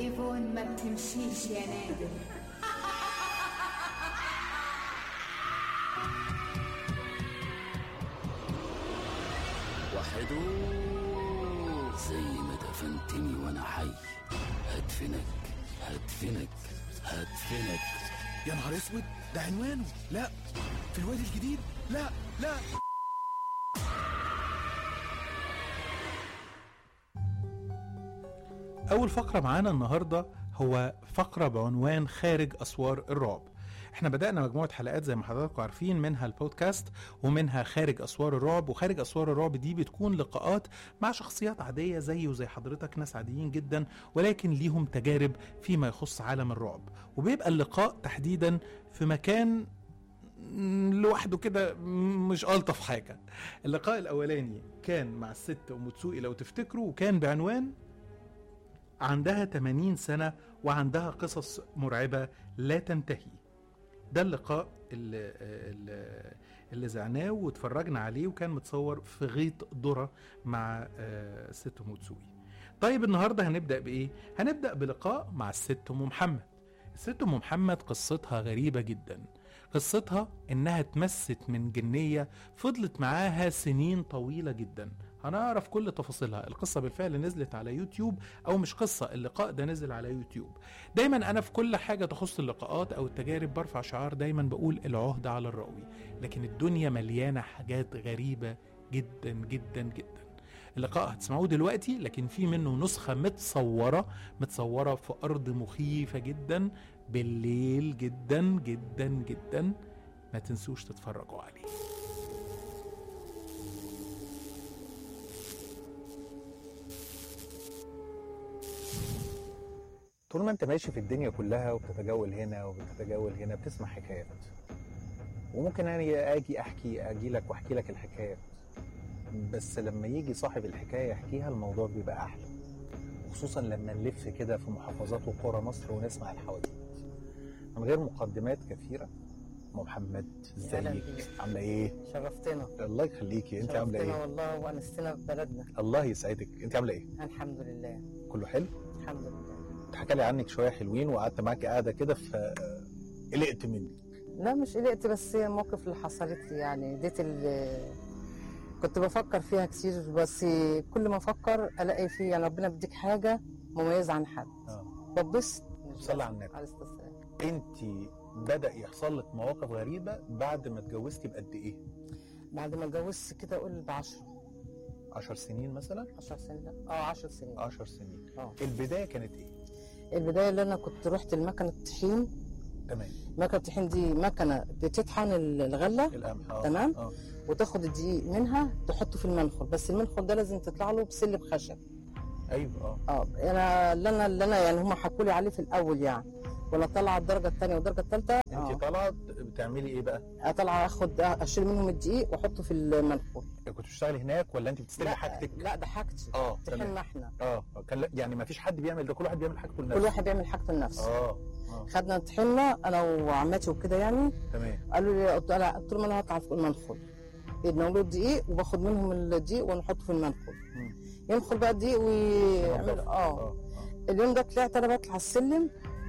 ايفون ما بتمشيش يا نادر وحدو زي ما دفنتني وانا حي هدفنك هدفنك هدفنك يا نهار اسود ده عنوانه لا في الوادي الجديد لا لا أول فقرة معانا النهاردة هو فقرة بعنوان خارج أسوار الرعب احنا بدأنا مجموعة حلقات زي ما حضراتكم عارفين منها البودكاست ومنها خارج أسوار الرعب وخارج أسوار الرعب دي بتكون لقاءات مع شخصيات عادية زي وزي حضرتك ناس عاديين جدا ولكن ليهم تجارب فيما يخص عالم الرعب وبيبقى اللقاء تحديدا في مكان لوحده كده مش ألطف حاجة اللقاء الأولاني كان مع الست أم تسوقي لو تفتكروا وكان بعنوان عندها 80 سنة وعندها قصص مرعبة لا تنتهي ده اللقاء اللي, اللي, اللي زعناه واتفرجنا عليه وكان متصور في غيط ذرة مع آه، الست ام تسوقي طيب النهارده هنبدا بايه هنبدا بلقاء مع الست ام محمد الست ام محمد قصتها غريبه جدا قصتها انها اتمست من جنيه فضلت معاها سنين طويله جدا هنعرف كل تفاصيلها القصه بالفعل نزلت على يوتيوب او مش قصه اللقاء ده نزل على يوتيوب دايما انا في كل حاجه تخص اللقاءات او التجارب برفع شعار دايما بقول العهده على الراوي لكن الدنيا مليانه حاجات غريبه جدا جدا جدا اللقاء هتسمعوه دلوقتي لكن في منه نسخة متصورة متصورة في أرض مخيفة جدا بالليل جدا جدا جدا ما تنسوش تتفرجوا عليه طول ما انت ماشي في الدنيا كلها وبتتجول هنا وبتتجول هنا بتسمع حكايات وممكن انا اجي احكي اجي لك واحكي لك الحكايات بس لما يجي صاحب الحكايه يحكيها الموضوع بيبقى احلى خصوصا لما نلف كده في محافظات وقرى مصر ونسمع الحواديت من غير مقدمات كثيره ام محمد أهلاً ازيك بيك. عامله ايه شرفتنا الله يخليكي انت عامله شرفتنا ايه والله وانستنا في بلدنا الله يسعدك انت عامله ايه الحمد لله كله حلو الحمد لله اتحكى لي عنك شويه حلوين وقعدت معاكي قاعده كده ف قلقت منك لا مش قلقت بس هي الموقف اللي حصلت لي يعني ديت ال- كنت بفكر فيها كتير بس كل ما افكر الاقي في يعني ربنا بيديك حاجه مميزه عن حد اه ببسط صلي على النبي عليه الصلاه والسلام انت بدا يحصل لك مواقف غريبه بعد ما اتجوزتي بقد ايه بعد ما اتجوزت كده اقول ب 10 10 سنين مثلا 10 سنين لا اه 10 سنين 10 سنين اه البدايه كانت ايه البدايه اللي انا كنت رحت المكنه الطحين تمام مكنه الطحين دي مكنه بتطحن الغله القمح اه تمام. اه وتاخد الدقيق منها تحطه في المنخل بس المنخل ده لازم تطلع له بسلم خشب ايوه اه اه انا اللي انا اللي انا يعني هم حكوا لي عليه في الاول يعني ولا طلع الدرجه الثانيه والدرجه الثالثه انت طالعه بتعملي ايه بقى؟ اطلع اخد اشيل منهم الدقيق واحطه في المنخل كنت بتشتغلي هناك ولا انت بتستلمي لا حاجتك؟ لا ده حاجتي اه تحنا تمام احنا اه كان لا- يعني ما فيش حد بيعمل ده كل واحد بيعمل حاجته لنفسه كل واحد بيعمل حاجته لنفسه اه اه خدنا طحنا انا وعماتي وكده يعني تمام قالوا لي قلت لا قلت لهم انا هطلع في المنخل يدنوا له الدقيق وباخد منهم الدقيق ونحطه في المنخل مم. ينخل بقى الدقيق ويعمل نظف. اه اه اليوم ده طلعت انا بطلع السلم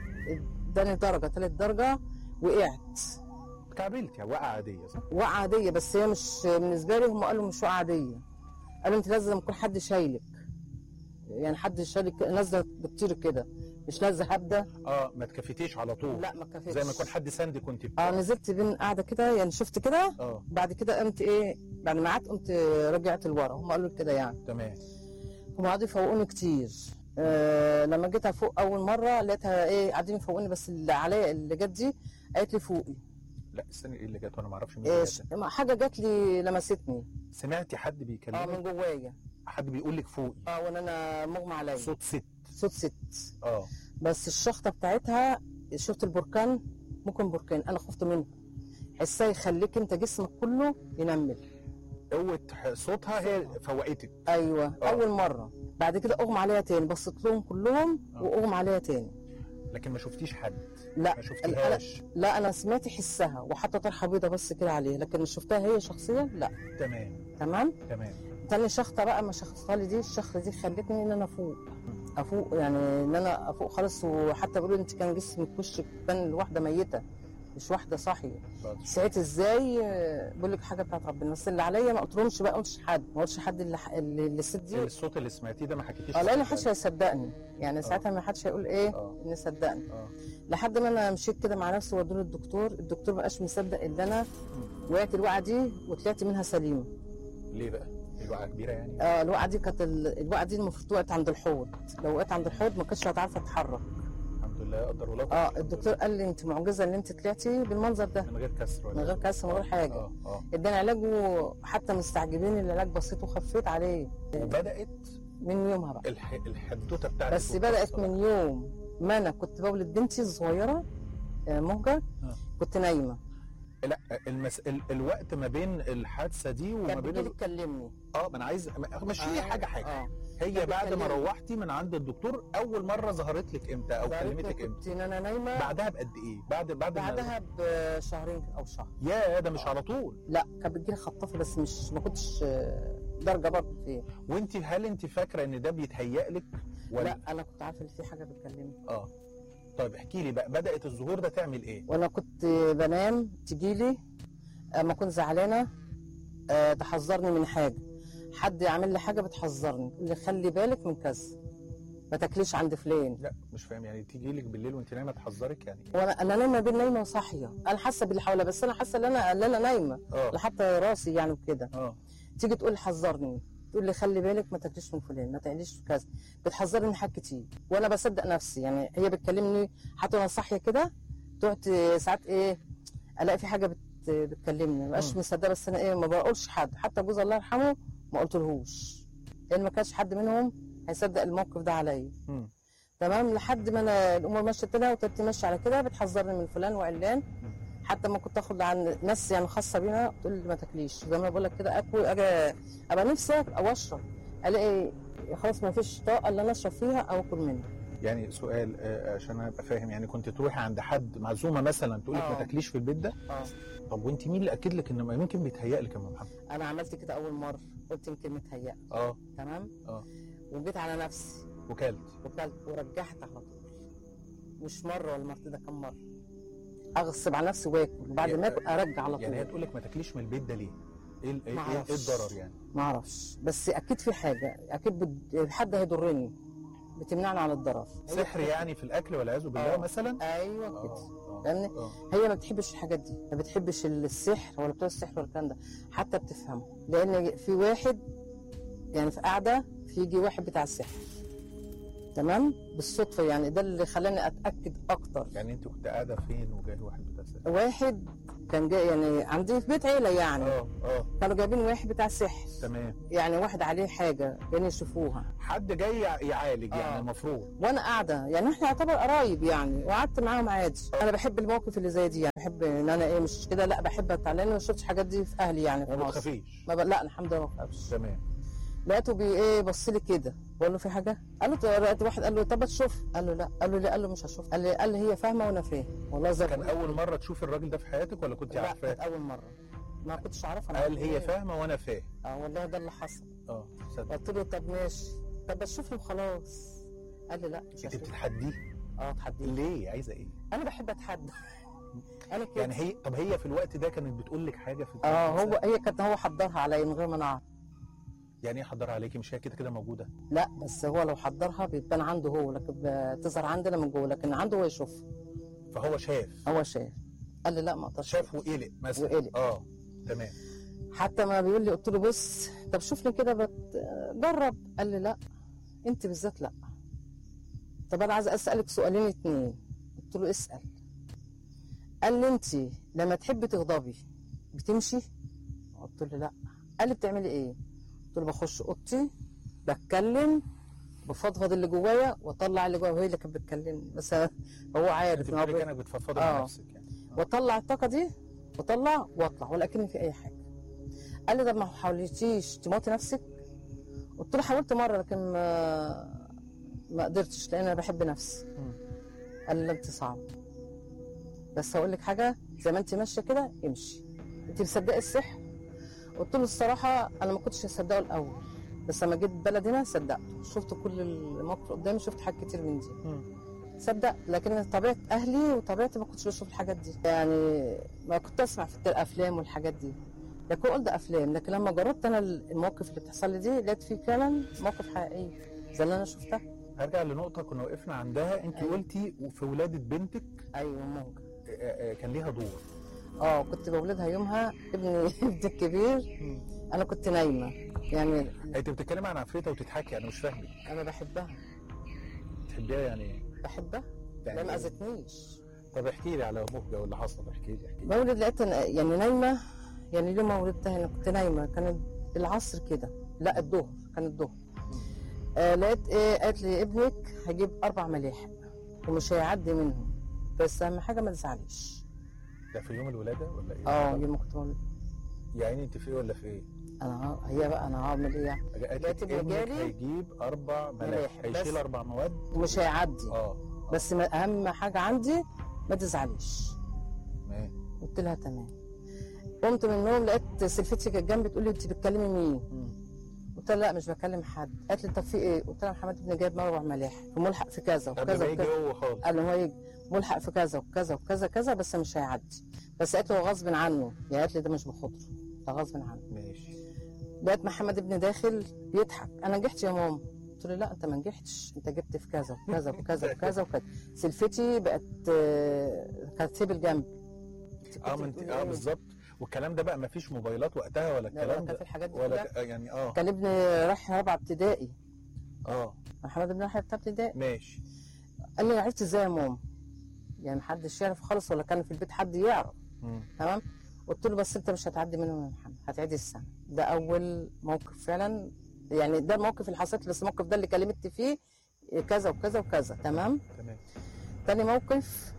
اداني درجه تالت درجه وقعت اتكعبلتي وقعه عاديه صح؟ وقعه عاديه بس هي مش بالنسبه لي هم قالوا مش وقعه عاديه قالوا انت لازم يكون حد شايلك يعني حد شايلك نازله بتطير كده مش نازله هبده اه ما تكفتيش على طول لا ما كفتش زي ما يكون حد ساندي كنت اه نزلت بين قاعده كده يعني شفت كده اه بعد كده قمت ايه بعد ما قعدت قمت رجعت لورا هم قالوا لي كده يعني تمام هم قعدوا يفوقوني كتير آه لما جيت افوق اول مره لقيتها ايه قاعدين يفوقوني بس اللي عليا اللي جت دي قالت لي فوقي لا استني ايه اللي جت وانا ما اعرفش مين إيه اللي ش- جت ما حاجه جت لي لمستني سمعتي حد اه بيكلمك من جوايا حد بيقول لك فوقي اه وانا انا مغمى عليا صوت ست صوت ست اه بس الشخطه بتاعتها شفت البركان ممكن بركان انا خفت منه حسها يخليك انت جسمك كله ينمل قوه ح- صوتها هي فوقتك ايوه آه. اول مره بعد كده اغمى عليها تاني بصيت لهم كلهم آه. واغمى عليها تاني لكن ما شفتيش حد لا ما شفتيهاش لا انا سمعت حسها وحتى طرحه بيضه بس كده عليها لكن شفتها هي شخصيا لا تمام تمام تمام تاني شخطه بقى ما شخصتها لي دي الشخطه دي خلتني ان انا فوق افوق يعني ان انا افوق خالص وحتى بيقولوا انت كان جسمك وشك كان الواحده ميته مش واحده صاحيه ساعت ازاي آه، بقول لك حاجه بتاعت ربنا بس اللي عليا ما قلتلهمش بقى قلتش حد ما قلتش حد اللي اللي اللي الست دي الصوت اللي سمعتيه ده ما حكيتيش اه لا ما الصوت حدش هيصدقني يعني ساعتها ما حدش هيقول ايه آه. ان صدقني آه. لحد ما انا مشيت كده مع نفسي ودوني الدكتور الدكتور ما بقاش مصدق ان انا وقعت الوقعه دي وطلعت منها سليمه ليه بقى؟ الوقعه كبيره يعني؟ اه الوقعه دي كانت ال- الوقعه دي المفروض وقعت عند الحوض لو وقعت عند الحوض ما كنتش هتعرف اتحرك الحمد لله قدر الله اه الدكتور قال لي انت معجزه ان انت طلعتي بالمنظر ده من غير كسر ولا من غير كسر من غير حاجه اه اه اداني علاج وحتى مستعجبين العلاج بسيط وخفيت عليه وبدات من يومها بقى الح... الحدوته بتاعتك بس بدات والقصة من يوم ما انا كنت بولد بنتي الصغيره آه، مهجر آه. كنت نايمه لا المس... ال... الوقت ما بين الحادثه دي وما كان بين بيجي ال... تكلمني اه ما انا عايز م- مش هي آه، حاجه حاجه اه هي كان بعد ما بيكلمني. روحتي من عند الدكتور اول مره ظهرت لك امتى او كلمتك امتى كنت ان انا نايمه بعدها بقد ايه بعد بعد ما- بعدها بشهرين او شهر يا ده مش على طول لا كان بتجيلي خطافه بس مش ما كنتش آه، درجه برضه فيه وانت هل انت فاكره ان ده بيتهيأ لك ولا لا انا كنت عارفه ان في حاجه بتكلمني اه طيب احكي لي بقى بدات الظهور ده تعمل ايه وانا كنت بنام تجيلي اما كنت زعلانه آه، تحذرني من حاجه حد يعمل لي حاجه بتحذرني تقول لي خلي بالك من كذا ما تاكليش عند فلان لا مش فاهم يعني تيجي لك بالليل وانت نايمه تحذرك يعني إيه؟ وانا انا نايمه بين نايمه وصاحيه انا حاسه باللي حواليا بس انا حاسه ان انا ان انا نايمه اه لحتى راسي يعني وكده اه تيجي تقول لي حذرني تقول لي خلي بالك ما تاكليش من فلان ما تعمليش كذا بتحذرني من حاجات كتير وانا بصدق نفسي يعني هي بتكلمني حتى وانا صاحيه كده تقعد ساعات ايه الاقي في حاجه بت بتكلمني ما بقاش مم. مصدقه بس انا ايه ما بقولش حد حتى جوز الله يرحمه ما قلتلهوش لان ما كانش حد منهم هيصدق الموقف ده عليا مم. تمام لحد ما انا الامور مشيت لها وتبت ماشيه على كده بتحذرني من فلان وعلان حتى ما كنت اخد عن ناس يعني خاصه بينا تقول لي ما تاكليش زي ما بقول لك كده اكل اجي ابقى نفسي أكل او اشرب الاقي خلاص ما فيش طاقه اللي انا اشرب فيها او اكل منها يعني سؤال آه، عشان ابقى فاهم يعني كنت تروحي عند حد معزومه مثلا تقول لك ما آه. تاكليش في البيت ده اه طب وانت مين اللي اكد لك ان ما يمكن بيتهيأ لك يا ام محمد انا عملت كده اول مره قلت يمكن متهيأ اه تمام اه وجيت على نفسي وكلت وكلت ورجعت على طول مش مره ولا مرتين ده كم مره اغصب على نفسي واكل وبعد ما اكل ارجع على يعني هي طول تقول لك ما تاكليش من البيت ده ليه؟ ايه ال- ايه, ما إيه, إيه أعرفش. الضرر يعني؟ ما اعرفش بس اكيد في حاجه اكيد بد... حد هيضرني بتمنعني عن الضرر سحر يعني في الاكل والعياذ بالله آه. مثلا؟ ايوه كده اه فاهمني اه هي ما بتحبش الحاجات دي ما بتحبش السحر ولا بتوع السحر ولا الكلام ده حتى بتفهمه لان في واحد يعني في قاعده في يجي واحد بتاع السحر تمام بالصدفه يعني ده اللي خلاني اتاكد اكتر يعني انت كنت قاعده فين وجاي واحد بتاع سحر؟ واحد كان جاي يعني عندي في بيت عيله يعني اه اه كانوا جايبين واحد بتاع سحر تمام يعني واحد عليه حاجه كانوا يشوفوها حد جاي يع- يعالج آه. يعني المفروض وانا قاعده يعني احنا يعتبر قرايب يعني وقعدت معاهم عادي انا بحب المواقف اللي زي دي يعني بحب ان انا ايه مش كده لا بحب اتعلم لان ما شفتش الحاجات دي في اهلي يعني في ما مصر بتخافيش ما ب... لا الحمد لله ما بخافش تمام لقيته بي ايه بص لي كده بقول له في حاجه قال له طب- لقيت واحد قال له طب تشوف قال له لا قال له لا قال له مش هشوف قال لي قال لي هي فاهمه وانا فاهم والله زي كان اول مره تشوف الراجل ده في حياتك ولا كنت لا عارفاه؟ كانت اول مره ما كنتش اعرفها أنا قال كنت هي إيه. فاهمه وانا فاهم اه والله ده اللي حصل اه صدق قلت له طب ماشي طب اشوف له خلاص قال لي لا مش انت هشوف بتتحديه اه اتحدي ليه عايزه ايه؟ انا بحب اتحدى انا كده يعني هي طب هي في الوقت ده كانت بتقول لك حاجه في اه الوقت هو ده؟ هي كانت هو حضرها عليا من غير ما انا اعرف يعني ايه حضرها عليكي مش هي كده كده موجوده؟ لا بس هو لو حضرها بتبان عنده هو لكن بتظهر عندنا من جوه لكن عنده هو يشوف فهو شاف هو شاف قال لي لا ما اقدرش شاف وقلق مثلا وقلق. اه تمام حتى ما بيقول لي قلت له بص طب شوف لي كده بت... جرب قال لي لا انت بالذات لا طب انا عايز اسالك سؤالين اتنين قلت له اسال قال لي انت لما تحبي تغضبي بتمشي قلت له لا قال لي بتعملي ايه قلت له بخش اوضتي بتكلم بفضفض اللي جوايا واطلع اللي جوايا وهي اللي كانت بتكلمني بس هو عارف انت إن هو بتقولي بي- كانك بتفضفضي آه. مع نفسك يعني واطلع الطاقه دي واطلع واطلع ولا كأني في اي حاجه قال لي طب ما حاولتيش تموتي نفسك قلت له حاولت مره لكن ما ما قدرتش لان انا بحب نفسي مم. قال لي لا انت صعب بس هقول لك حاجه زي ما انت ماشيه كده امشي انت مصدقه السحر قلت له الصراحه انا ما كنتش مصدقه الاول بس لما جيت البلد هنا صدقته شفت كل المواقف قدامي شفت حاجات كتير من دي مم. صدق لكن طبيعه اهلي وطبيعتي ما كنتش بشوف الحاجات دي يعني ما كنت اسمع في الافلام والحاجات دي لكن قلت ده افلام لكن لما جربت انا المواقف اللي بتحصل لي دي لقيت فيه فعلا مواقف حقيقيه زي اللي انا شفتها هرجع لنقطه كنا وقفنا عندها انت أيوة. قلتي وفي ولاده بنتك ايوه ممكن آه، آه، كان ليها دور اه كنت بولدها يومها ابني ابني الكبير انا كنت نايمه يعني انت بتتكلمي عن عفريته وتضحكي انا مش فاهمك انا بحبها تحبيها يعني ايه؟ بحبها يعني لا ما إيه؟ اذتنيش طب احكي لي على مهجه واللي حصل احكي لي احكي لي بولد لقيت أنا- يعني نايمه يعني اليوم ما ولدتها انا كنت نايمه كانت العصر كده لا الظهر كان الظهر آه لقيت ايه قالت لي ابنك هجيب اربع ملاحق ومش هيعدي منهم بس اهم حاجه ما تزعليش ده في يوم الولاده ولا ايه؟ اه يوم ما كنت بولد يا عيني انت في ايه ولا في ايه؟ انا ه- هي بقى انا هعمل ايه يعني قالت لقيت لك ابني ابنك جالي هيجيب اربع ملاحق ملاحق، بس- هيشيل اربع مواد ومش هيعدي اه بس ما اهم حاجه عندي ما تزعليش تمام قلت لها تمام قمت من النوم لقيت سلفتي كانت جنبي تقول لي انت بتكلمي مين؟ قلت لها لا مش بكلم حد قالت لي طب في ايه؟ قلت لها محمد ابني جايب اربع ملاحق وملحق في كذا قبل وكذا ما يجي وكذا هو خالص قال له هو يجي ملحق في كذا وكذا وكذا كذا بس مش هيعدي بس قالت له هو غصب عنه يعني قالت لي ده مش بخاطره ده غصب عنه ماشي لقيت محمد ابني داخل بيضحك انا نجحت يا ماما قلت له لا انت ما نجحتش انت جبت في كذا وكذا وكذا وكذا وكذا سلفتي بقت آه، كانت تيبل جنبي اه ما انت اه بالظبط والكلام ده بقى ما فيش موبايلات وقتها ولا لا ولا الكلام كان ده في الحاجات دي ولا كلها ك- يعني اه كان ابني رايح رابعه ابتدائي اه محمد ابني رايح رابعه ابتدائي ماشي قال لي عرفت ازاي يا ماما يعني محدش يعرف خالص ولا كان في البيت حد يعرف مم. تمام قلت له بس انت مش هتعدي منهم يا محمد هتعدي السنه ده اول موقف فعلا يعني ده الموقف اللي حصلت بس الموقف ده اللي كلمت فيه كذا وكذا وكذا تمام تمام تاني موقف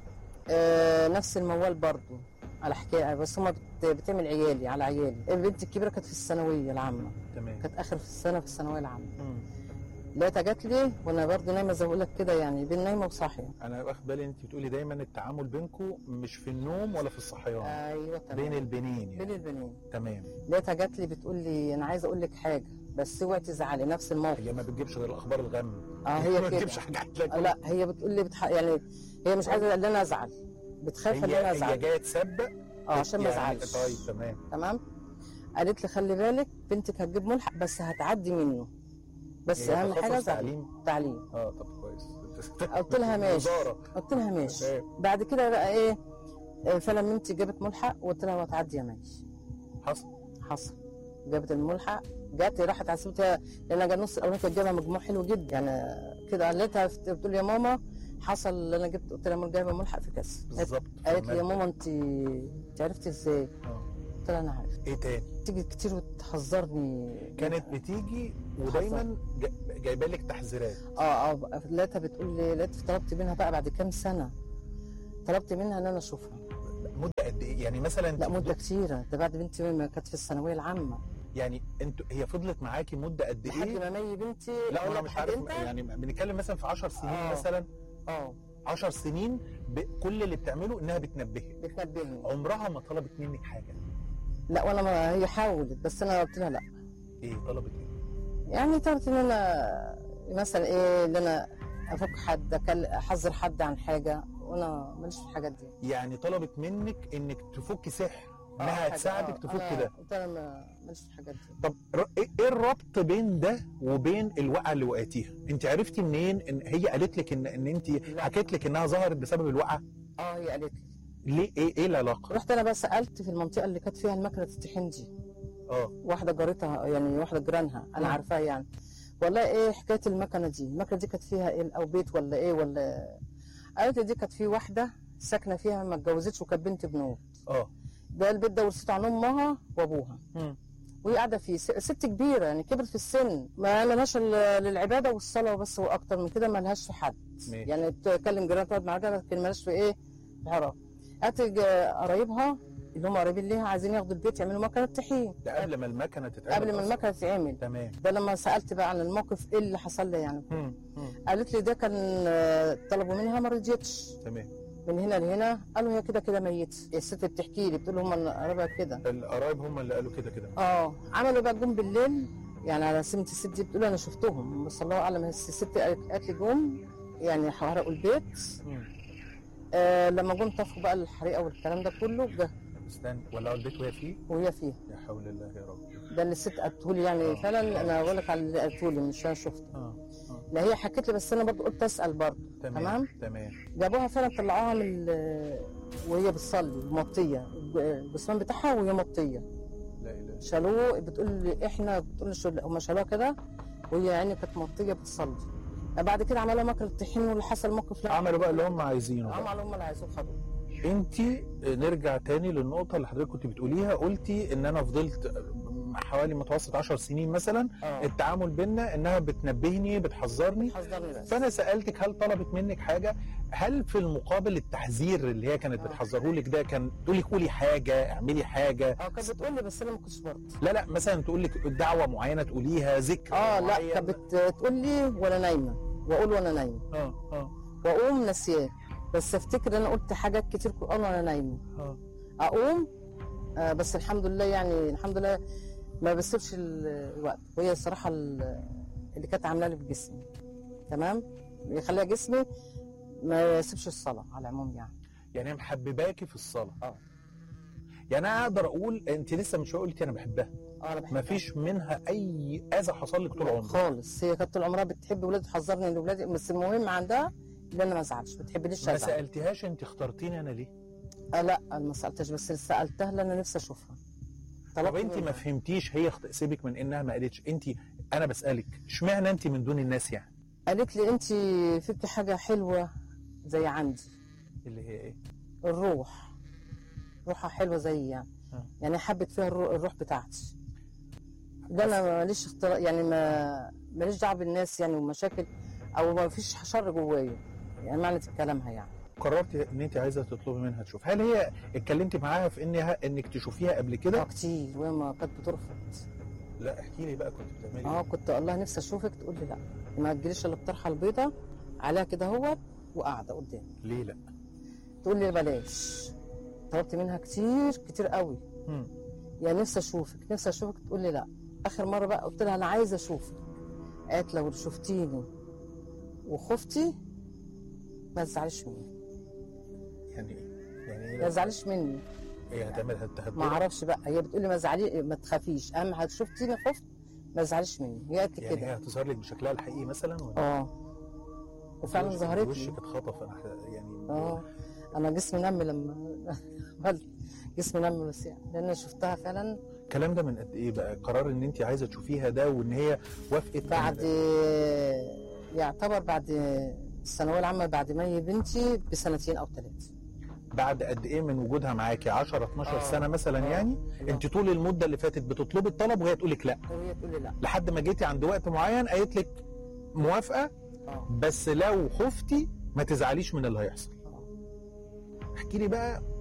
آه نفس الموال برضو على حكايه بس هما بت- بتعمل عيالي على عيالي البنت الكبيره كانت في الثانويه العامه تمام كانت اخر في السنه في الثانويه العامه مم. لقيتها جات لي وانا برضو نايمه زي ما بقول لك كده يعني بين نايمه وصاحيه انا واخد بالي انت بتقولي دايما التعامل بينكم مش في النوم ولا في الصحيان ايوه تمام بين البنين بين يعني البنين تمام لقيتها جات لي بتقول لي انا عايزه اقول لك حاجه بس اوعي تزعلي نفس الموقف هي ما بتجيبش غير الاخبار الغم اه هي ما كده بتجيبش حاجات لك لا هي بتقول لي بتح... يعني هي مش عايزه ان انا ازعل بتخاف ان هي انا هي ازعل جايه تسبق اه عشان ما يعني- ازعلش طيب تمام تمام قالت لي خلي بالك بنتك هتجيب ملحق بس هتعدي منه بس هي اهم تخصص حاجه تعليم تعليم اه طب كويس قلت لها ماشي وزاره قلت لها ماشي تمام. بعد كده بقى ايه آه، فعلا بنتي جابت ملحق وقلت لها هتعدي يا ماشي حصل حصل جابت الملحق جات راحت عسبتها لان انا جا النص الاولاني كانت جايبه مجموع حلو جدا يعني كده قالتها بتقول لي يا ماما حصل اللي انا جبت قلت لها ماما جايبه ملحق في كذا بالظبط قالت لي يا فهمت. ماما انت انت عرفتي ازاي؟ آه. قلت لها انا عرفت ايه تاني تيجي كتير وتحذرني كانت بتيجي ودايما جا- جايبه لك تحذيرات اه اه لقيتها بتقول لي لقيت طلبت منها بقى بعد كام سنه طلبت منها ان انا اشوفها مده قد ايه يعني مثلا لا انت مده كتيره ده بعد بنتي ما كانت في الثانويه العامه يعني انت هي فضلت معاكي مده قد لحد ايه ما مي بنتي لا اقول انا لك مش لحد عارف امتى يعني بنتكلم مثلا في 10 سنين آه. مثلا اه 10 سنين ب- كل اللي بتعمله انها بتنبهك بتنبهني عمرها ما طلبت منك حاجه لا وانا ما هي حاولت بس انا قلت لها لا ايه طلبت ايه يعني طلبت ان انا مثلا ايه ان انا افك حد أكل- احذر حد عن حاجه وانا ماليش في الحاجات دي يعني طلبت منك انك تفكي سحر آه، انها حاجة، تساعدك آه، تفك أنا ده قلت لها ما- ماليش في الحاجات دي طب ر- ايه إيه الربط بين ده وبين الوقعه اللي وقعتيها انت عرفتي منين ان هي قالت لك ان ان انت حكيت لك انها ظهرت بسبب الوقعه اه هي قالت لي ليه ايه ايه العلاقه رحت انا بقى سالت في المنطقه اللي كانت فيها المكنه الطحين دي اه واحده جارتها يعني واحده جيرانها انا مم. عارفاها يعني والله ايه حكايه المكنه دي المكنه دي كانت فيها ايه او بيت ولا ايه ولا قالت لي دي كانت في واحده ساكنه فيها ما اتجوزتش وكانت بنت بنوت اه ده البيت ده ورثته عن امها وابوها مم. وهي قاعده فيه س- ست كبيره يعني كبرت في السن ما لهاش إلا للعباده والصلاه وبس واكتر من كده ما لهاش في حد ماشي. يعني تكلم جيران تقعد معاها لكن مالهاش في ايه في حرام قالت لي قرايبها اللي هم قريبين ليها عايزين ياخدوا البيت يعملوا مكنه طحين ده قبل ما المكنه تتعمل قبل ما أصلاً. المكنه تتعمل تمام ده لما سالت بقى عن الموقف ايه اللي حصل لي يعني مم. مم. قالت لي ده كان آه، طلبوا منها ما رضيتش تمام من هنا لهنا قالوا هي كده كده ميته الست بتحكي لي بتقول هم قرايبها كده القرايب هم اللي قالوا كده كده اه عملوا بقى جم بالليل يعني على سمة الست دي بتقول انا شفتهم بس الله اعلم بس الست قالت قالت لي جم يعني حرقوا البيت مم. آه لما جم طفوا بقى الحريقه والكلام ده كله جه استنى ولعوا البيت وهي فيه وهي فيها يا حول الله يا رب ده اللي الست قالته لي يعني آه. فعلا انا بقول لك على اللي قالته لي مش انا شفته اه لا هي حكت لي بس انا برضه قلت اسال برضه تمام تمام تمام جابوها فعلا طلعوها من ال- وهي بتصلي مطيه الجثمان بتاعها وهي مطيه لا اله شالوه بتقول لي احنا بتقول لي شو- هم شالوها كده وهي يعني كانت مطيه بتصلي بعد كده عملوا ماكل الطحين واللي حصل موقف لا عملوا بقى اللي هم عايزينه بقى. عملوا هم اللي عايزوه خدوه انت نرجع تاني للنقطة اللي حضرتك كنت بتقوليها قلتي ان انا فضلت حوالي متوسط 10 سنين مثلا اه التعامل بينا انها بتنبهني بتحذرني حذرني بس فانا سالتك هل طلبت منك حاجه هل في المقابل التحذير اللي هي كانت آه. بتحذره لك ده كان تقول لك قولي حاجه اعملي حاجه اه كانت بتقول لي بس انا ما كنتش برضه لا لا مثلا تقول لك دعوه معينه تقوليها ذكر اه لا معين. كانت بتقول لي وانا نايمه واقول وانا نايمه اه اه واقوم ناسياه بس افتكر انا قلت حاجات كتير قران وانا نايمه اه اقوم آه بس الحمد لله يعني الحمد لله ما بسيبش ال- الوقت وهي الصراحه ال- اللي كانت عامله لي في جسمي تمام يخليها جسمي ما يسيبش الصلاه على العموم يعني يعني هي محبباكي في الصلاه اه يعني انا اقدر اقول انت لسه من شويه قلتي انا بحبها اه انا بحبها ما فيش منها اي اذى حصل لك طول عمرك خالص هي كانت طول عمرها بتحب ولادي تحذرني ان ولادي بس المهم عندها ان انا ما ازعلش ما تحبنيش ما ازعل سالتيهاش انت اخترتيني انا ليه آه لا انا ما سالتش بس سالتها لان انا نفسي اشوفها طب طلبت انت ما منها. فهمتيش هي اخت- سيبك من انها ما قالتش انت انا بسالك اشمعنى انت من دون الناس يعني قالت لي انت فيكي حاجه حلوه زي عندي اللي هي ايه الروح روحها حلوه زي يعني آه. يعني حبت فيها الرو- الروح بتاعتي ده انا ماليش اختراع يعني ما ماليش دعوه بالناس يعني ومشاكل او ما فيش شر جوايا يعني معنى كلامها يعني قررت ان انت عايزه تطلبي منها تشوف هل هي اتكلمتي معاها في انها انك تشوفيها قبل اه كده كتير وهي ما كانت بترفض لا احكي لي بقى كنت بتعملي اه ايه كنت اقول لها نفسي اشوفك تقول لي لا ما تجيليش الا الطرحه البيضاء عليها كده اهوت وقاعده قدامي ليه لا تقول لي بلاش طلبت منها كتير كتير قوي مم. يعني نفسي اشوفك نفسي اشوفك تقول لي لا اخر مره بقى قلت لها انا عايزه اشوفك قالت لو شفتيني وخفتي ما تزعليش مني يعني ايه يعني ايه ما لا؟ تزعليش مني هي هتعمل هتهدد ما اعرفش بقى هي بتقول لي ما تزعلي ما تخافيش اهم حاجه شفتيني خفت ما تزعليش مني هي قالت لي يعني هي كده هتظهر لك بشكلها الحقيقي مثلا ولا اه وفعلا وشك- ظهرت لي وشك اتخطف انا ح- يعني اه انا جسمي نم لما عملت جسمي نم بس يعني لان أنا شفتها فعلا الكلام ده من قد ايه بقى قرار ان انت عايزه تشوفيها ده وان هي وافقت بعد يعتبر بعد الثانويه العامه بعد ما هي بنتي بسنتين او ثلاثه بعد قد ايه من وجودها معاكي 10 12 آه. سنه مثلا آه. يعني انت طول المده اللي فاتت بتطلبي الطلب وهي تقول لك لا وهي تقول لي لا لحد ما جيتي عند وقت معين قالت لك موافقه اه بس لو خفتي ما تزعليش من اللي هيحصل آه. احكي لي بقى